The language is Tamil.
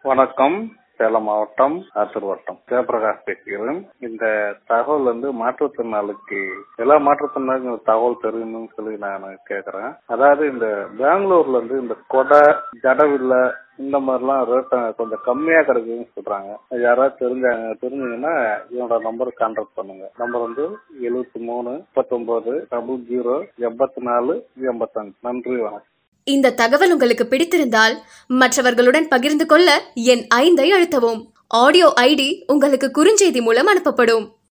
வணக்கம் சேலம் மாவட்டம் ஆத்தூர் வட்டம் ஜெயபிரகாஷ் பேசுகிறேன் இந்த தகவல் வந்து மாற்றுத்திறனாளிக்கு எல்லா மாற்றுத்திறனாளிக்கும் இந்த தகவல் தெரியணும்னு சொல்லி நான் கேக்குறேன் அதாவது இந்த பெங்களூர்ல இருந்து இந்த கொடை ஜடவில்லை இந்த மாதிரிலாம் ரேட் கொஞ்சம் கம்மியா கிடைக்குதுன்னு சொல்றாங்க யாராவது தெரிஞ்சாங்க தெரிஞ்சீங்கன்னா என்னோட நம்பருக்கு கான்டாக்ட் பண்ணுங்க நம்பர் வந்து எழுபத்தி மூணு முப்பத்தொன்பது டபுள் ஜீரோ எண்பத்தி நாலு எண்பத்தஞ்சு நன்றி வணக்கம் இந்த தகவல் உங்களுக்கு பிடித்திருந்தால் மற்றவர்களுடன் பகிர்ந்து கொள்ள என் ஐந்தை அழுத்தவும் ஆடியோ ஐடி உங்களுக்கு குறுஞ்செய்தி மூலம் அனுப்பப்படும்